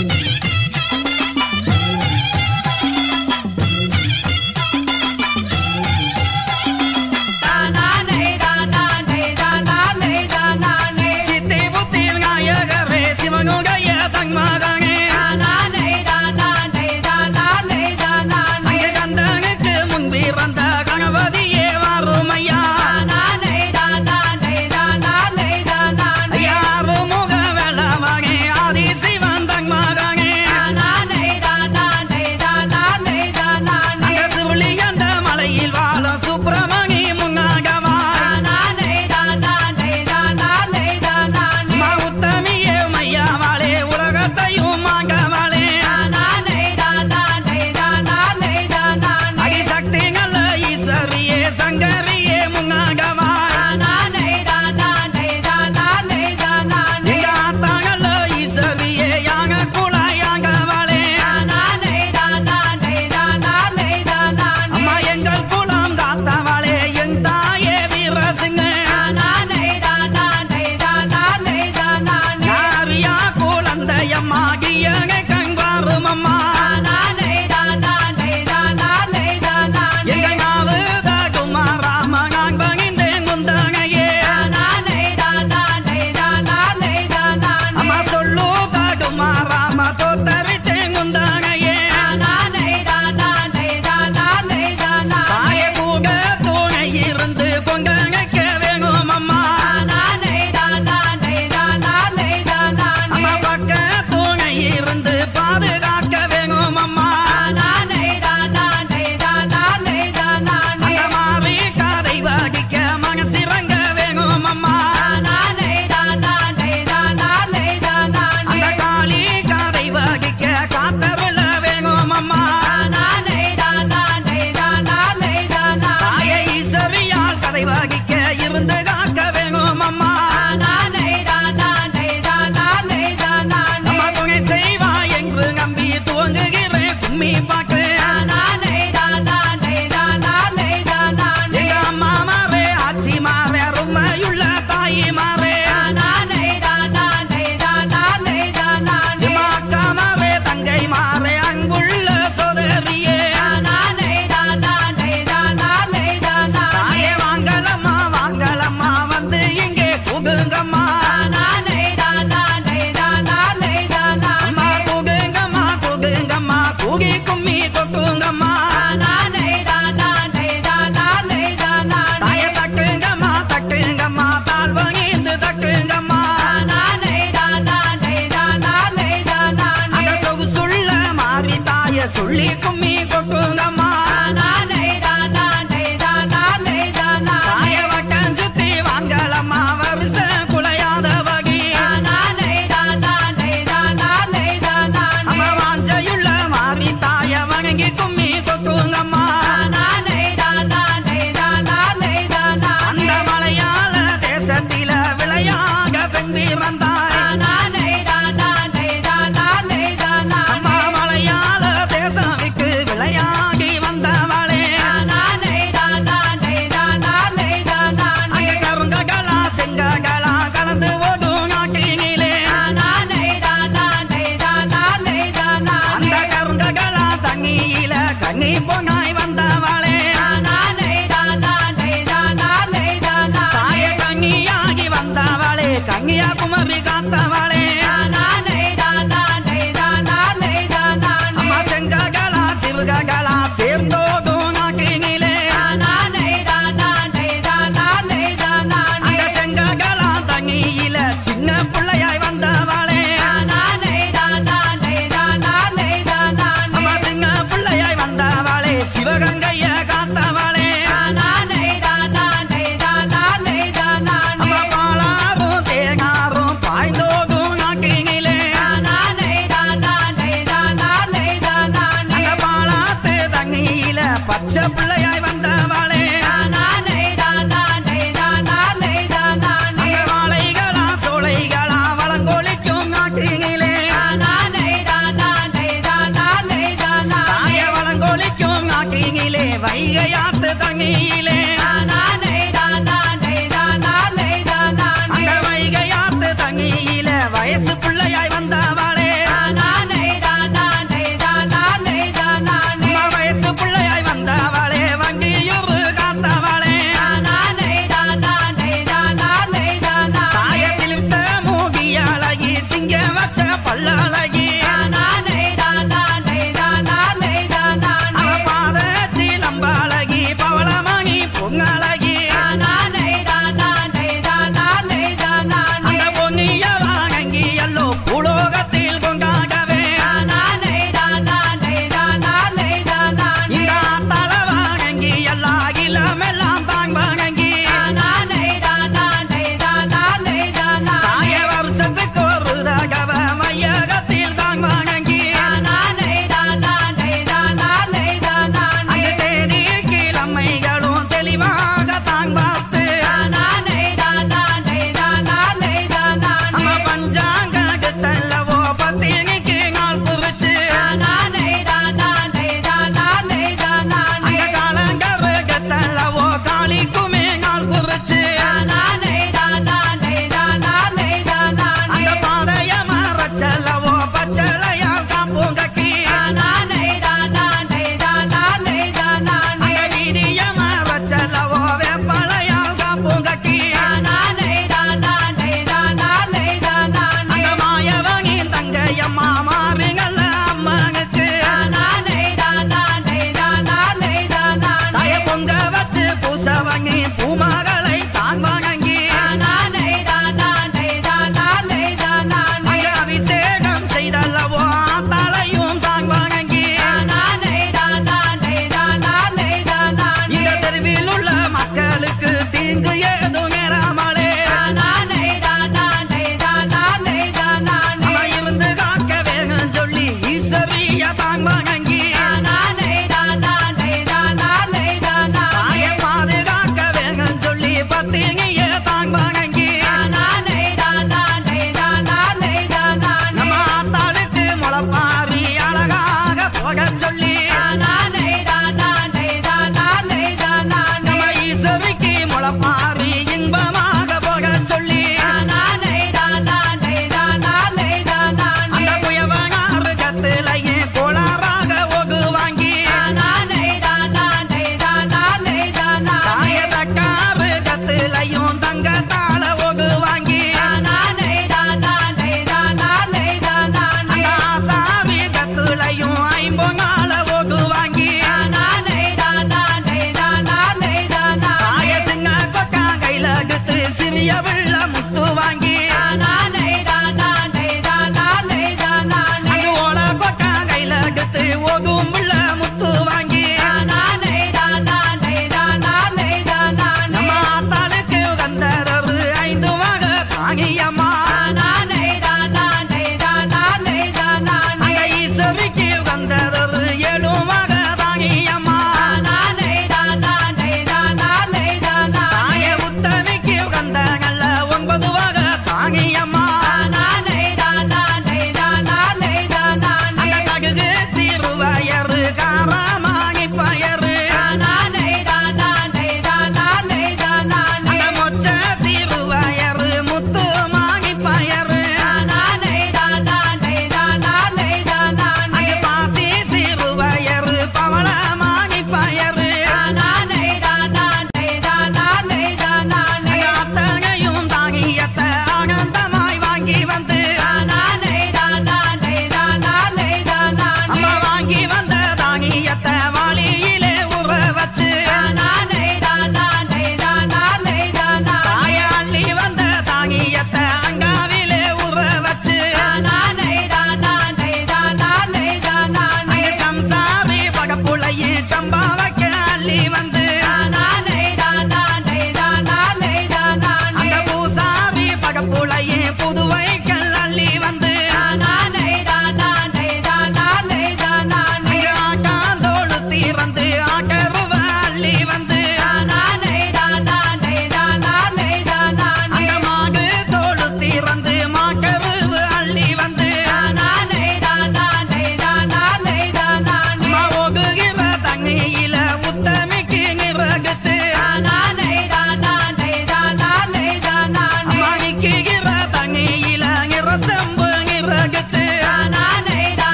சித்தி புத்தி விநாயகரே சிவனுடைய தன்மகனே அங்கே கந்தனுக்கு முன்பி வந்த கணபதியே வாருமையா ஐயாறு முக வேளமகே ஆதி சிவன் தன்மகனே அங்கே சிவுளி அந்த மலையில் வாழும் சுப்பிரமணி முன்னாகவா உத்தமியே மையாவாளே உலகத்தையும் மாங்கவாளே அகிசக்தி நல்ல ஈஸ்வரியே சங்கரியே முன்னாகவா எங்க ஆத்தா நல்ல ஈஸ்வரியே யாக குலாயாங்கவாளே அம்மா எங்கள் குலம் காத்தவாளே என் தாயே வீரசிங்க யாரியா குழந்தையம்மா கியகை கங்காரும் அம்மா எங்க நாவுதா குமாராம நான் பகிர்ந்தேன் குந்தனையே அம்மா சொல்லுதா குமாராம தோத்தரித்தேன் குந்தனையே தாய கூக துணை இருந்து கொங்கனைக்க வேணும் அம்மா அம்மா பக்க துணை இருந்து பாதுகாக்க வேணும் அம்மா அந்த மாறி கதை வடிக்க மனசிறங்க வேணும் அம்மா அந்த காளி கதை வடிக்க காத்தருள வேணும் அம்மா தாய ஈஸ்வரியால் கதை வகிக்க இருந்து காக்க வேணும் அம்மா நம்ம துணை செய்வா என்று நம்பி துவங்குகிறேன் கும்மி பாட்டு எங்க அம்மா மாறே ஆச்சி மாறே அருமையுள்ள தாயி மாறே எம்மா அக்கா மாறே தங்கை மாறே அன்புள்ள சோதரியே தாயே வாங்கலம்மா வாங்கலம்மா வந்து இங்கே புகுங்கம்மா அம்மா புகுங்கம்மா புகுங்கம்மா கூகி கும்மி கொட்டுங்கம்மா தாய தட்டுங்கம்மா தட்டுங்கம்மா தாழ் வகிந்து தட்டுங்கம்மா அந்த சொகுசுள்ள மாறி தாய சொல்லி கும்மி கொட்டுங்கம்மா தாய வட்டம் சுத்தி வாங்கலம்மா வருஷ குலையாத வகி அம்மா வாஞ்சையுள்ள மாறி தாய வணங்கி கும்மி கொட்டுங்கம்மா அந்த மலையாள தேசத்தில விளையாக பெண்பி வந்தாய் அம்மா மலையாள தேசம் விட்டு கொள்ளழகி அவ பாத சீலம்பழகி பவளமணி பொங்கழகி அந்த பொன்னிய வாங்கி எல்லோ புலோகத்தில் கொண்டாகவே இந்த தல வாங்கி எல்லா இளமெல்லாம் தாங் வாங்கி தாய வருஷத்துக்கு ஒரு தகவ மையகத்தில் தாங் வாங்கி அங்க தேதி கிழமைகளும் தெளிவாக தாங் பார்த்து நம்ம பஞ்சாங்க கிட்டல்லவோ பத்தினிக்கு நாள் குறிச்சு அங்க காலங்கரு கிட்டல்லவோ காளிக்குமே நாள் குறிச்சு அந்த பாதைய மரச்சல்லவோ பச்சளையால் காம்பூங்கக்கி அங்க வீதிய மரச்சல்லவோ வேப்பளையால் காம்பூங்கக்கி அங்க மாயவனி தங்கையம்மா மாமிங்கள அம்மனுக்கு தாய பொங்க வச்சு பூசவங்கி பூமகளை தான் வாங்கி அங்க அபிஷேகம் செய்தல்லவோ தலையும் தான் வாங்கி இந்த தெருவில் உள்ள மக்களுக்கு தீங்கு ஏதும் நேராமலே நம்ம இருந்து காக்கவே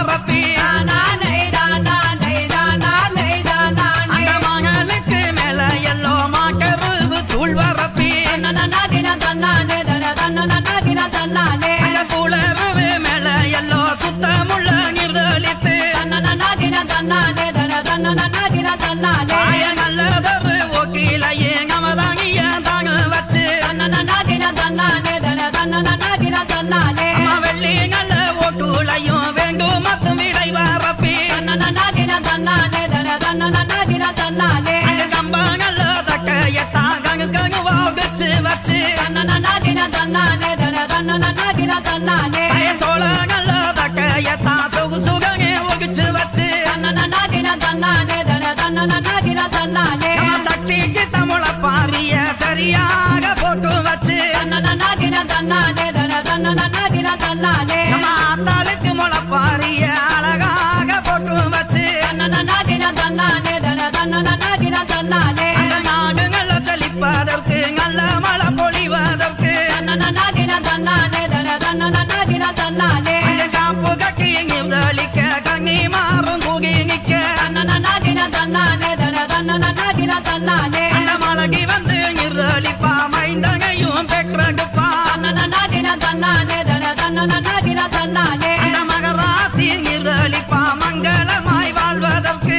வரப்பி அந்த மகளுக்கு மேல எல்லோ மாக்கருவு தூள் வரப்பி அந்த குளருவு மேல எல்லோ சுத்தமுள்ள நிர்தளித்து ஆய நல்லதொரு ஒக்கிலையே நமதாகிய தாங்க வச்சு அம்மா வெள்ளி நல்ல ஓட்டுலையும் வேண்டும் மத்தும் விரை வரப்பி அங்க கம்ப நல்ல தக்கையத்தான் கங்கு கங்கு வாபிச்சு வச்சு அய சோழ நல்ல தக்கையத்தான் சுகு சுகனே ஒகிச்சு வச்சு நம்ம சக்திக்கு தமிழ பாரிய சரியாக போட்டு வச்சு நம்ம ஆத்தாளுக்கு முளப்பாரிய அழகாக போட்டு வச்சு அந்த நாடுங்கள செழிப்பதற்கு நல்ல மழை பொழிவதற்கு அங்க காப்பு கட்டி எங்கிருந்தளிக்க கண்ணி மாறும் கூகி நிக்க அந்த மலைக்கு வந்து நிர்தளிப்பா மைந்தகையும் பெற்றகுப்பா அந்த மகராசி நிர்தளிப்பா மங்களமாய் வாழ்வதற்கு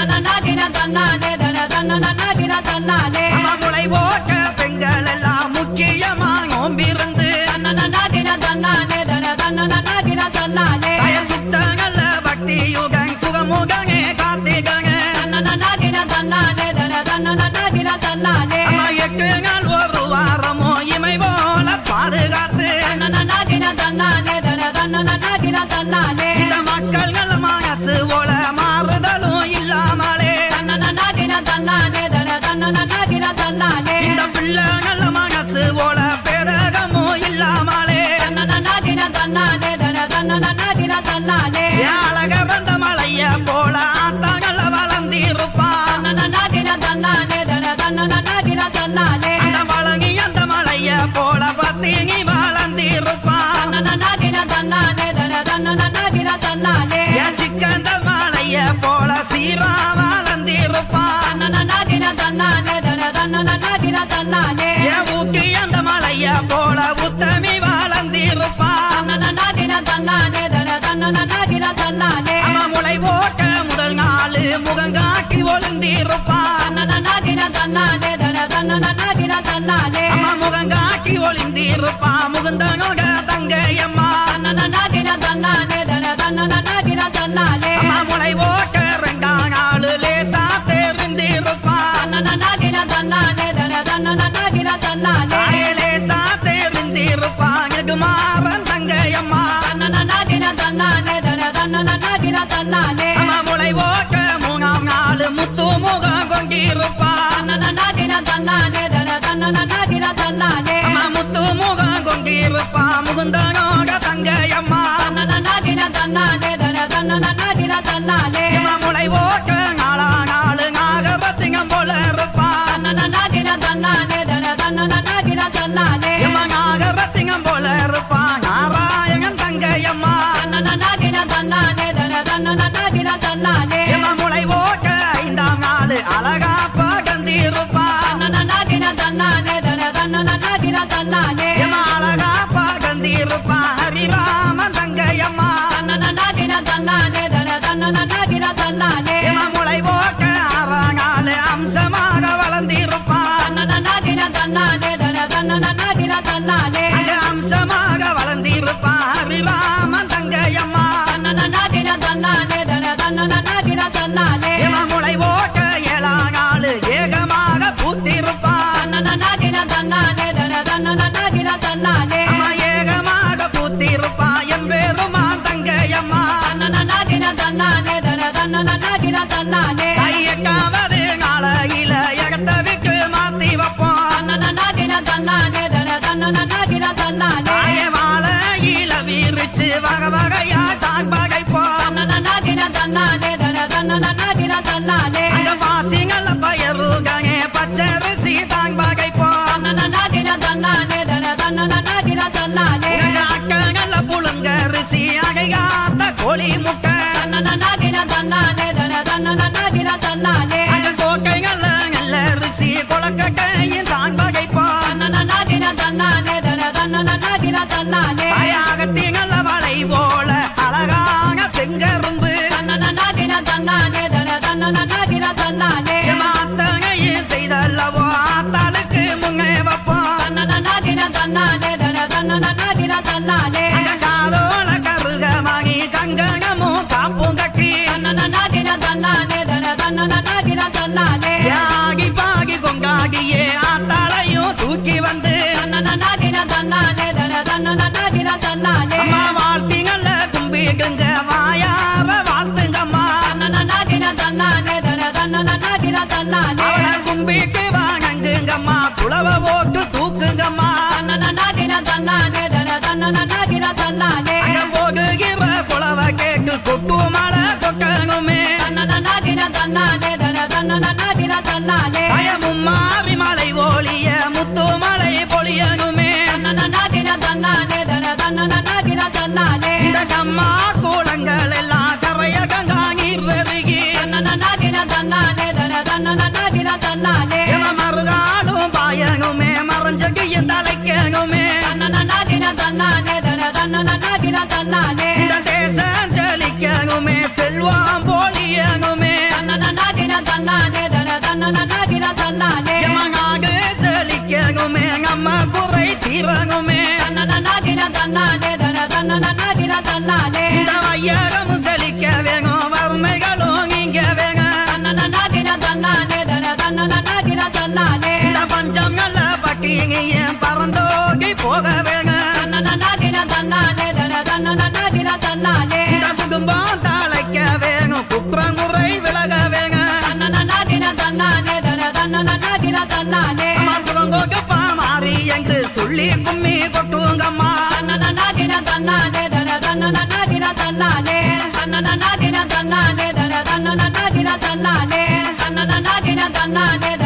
நம்ம முளை போக்க பெண்கள் எல்லாம் முக்கியமா நோம்பிருந்து தய சுத்த நல்ல பக்தி யுகங் சுகமுகங்கே காத்திகங்க நம்ம எட்டு நாள் ஒரு வாரமோ இமை போல பாதுகாத்து இந்த மக்கள் நல்ல மனசு போல மாறுதலும் இல்லாமலே இந்த பிள்ளை நல்ல மனசு போல பேரகமும் இல்லாமலே அழக வந்த மலைய போல ஆத்தாங்கள வளர்ந்திருப்பான் அந்த வழங்கி அந்த மலைய போல பத்திங்கி வளர்ந்திருப்பான் என் சிக்கந்த மலைய போல சீரா வளர்ந்திருப்பான் என் ஊக்கி அந்த மலைய போல உத்தமி வளர்ந்திருப்பான் அவன் முளை போட்ட முதல் நாள் முகங்காக்கி ஒளிந்திருப்பான் அவன் முகங்காக்கி ஒளிந்திருப்பான் முகுந்தனோட தங்கையம்மா அவன் முளை போட்ட ரெண்டாம் நாள் லேசா தெரிந்திருப்பான் தாயே லேசா தெரிந்திருப்பான் எகுமாறன் தங்கையம்மா அவன் முளை போட்ட மூணாம் நாள் முத்து முகம் கொண்டிருப்பான் அவன் முத்து முகம் கொண்டிருப்பான் முகுந்தனோட தங்கையம்மா இவன் முளை போட்ட நாளா நாள் நாகபத்திங்கம் போல இருப்பான் இவன் நாகபத்திங்கம் போல இருப்பான் நாராயணன் தங்கையம்மா இவன் முளை போட்ட ஐந்தாம் நாள் அழகா பகந்திருப்பான் இவன் அழகா பகந்திருப்பான் ஹரிராமன் தங்கையம்மா இவன் முளை போட்ட ஆறாம் நாள் அம்சமாக வளர்ந்திருப்பான் அங்க அம்சமாக வளர்ந்திருப்பான் ஹரிராமன் தங்கையம்மா இவன் முளை போட்ட ஏழாம் நாள் ஏகமாக பூத்திருப்பான் அவன் ஏகமாக பூத்திருப்பான் என் பேருமான் தங்கையம்மா கையக்காவது நாளையில எகத்தவிக்கு மாத்தி வைப்போம் தாய வாழையில வீரிச்சு வகை வகையா தான் பகைப்போம் அந்த வாசிங்கள பயருகனே பச்சரிசி தான் பகைப்போம் அக்கங்கள புழுங்க ரிசி அகைகாத்த கோழி முட்டை தன்னானே தாயாகத்தி நல்ல மலை போல அழகாக செங்கரும்பு தன்னனா தின தன்னானே தன தன்னனா தின தன்னானே மாத்தகையே செய்தல்லவோ ஆத்தாளுக்கு முன்னே வைப்போம் தன்னனா தின தன்னானே தன தன்னனா தின தன்னானே அந்த காதோல கருகமாகி கங்ககமும் காப்பும் கட்டி தன்னனா தின தன்னானே தன தன்னனா தின தன்னானே யாகி பாகி கொண்டாகியே ஆத்தாளையும் தூக்கி வந்து தன்னனா தின தன்னானே தன தன்னனா தின தன்னானே அம்மா வாழ்த்திங்கல்ல கும்பிடுங்க வாயார வாழ்த்துங்கம்மா தன்னனா தின தன்னானே தன தன்னனா தின தன்னானே அவளை கும்பிட்டு வாங்குங்கம்மா குளவ போட்டு தூக்குங்கம்மா தன்னனா தின தன்னானே தன தன்னனா தின தன்னானே அங்க போடுகிற குளவ கேட்டு கொட்டு மழை கொட்டணுமே தன்னனா தின தன்னானே தன தன்னனா தின தன்னானே பயமும் மாறி மலை ஒளிய முத்து மலை பொழியணுமே தன்னனா தின தன்னானே தன தன்னனா தின தன்னானே இந்த கம்மா கூலங்கள் எல்லாம் கரைய கங்காங்கி பெருகி தன்னனா தின தன்னானே தன தன்னனா தின தன்னானே இவ மறுகாலும் பாயணுமே மறைஞ்சக்கு என் தலைக்கணுமே தன்னனா தின தன்னானே தன தன்னனா தின தன்னானே இந்த தேசம் செழிக்கணுமே செல்வம் பொழியணுமே தன்னனா தின தன்னானே தன தன்னனா தின தன்னானே எமனாக செழிக்கணுமே நம்ம குறை தீரணுமே தன்னனா தின தன்னானே தன தன்னனா தின தன்னானே இந்த வையகமும் செழிக்க வேணும் வறுமைகளும் இங்க வேணும் தன்னனா தின தன்னானே தன தன்னனா தின தன்னானே இந்த பஞ்சம் நல்ல பட்டிங்க பறந்தோகி போக வேணும் தன்னனா தின தன்னானே தன தன்னனா தின தன்னானே இந்த குடும்பம் தாளைக்க வேணும் குற்றம் குறை விலக வேணும் தன்னனா தின தன்னானே தன தன்னனா தின தன்னானே சுகங்கோக்கு மாறி என்று சொல்லி கும்மி கொட்டுங்கம்மா தன்னனா தின தன்னானே தன தன்னனா தின தன்னானே தன்னனா தின தன்னானே தன தன்னனா தின தன்னானே தன்னனா தின தன்னானே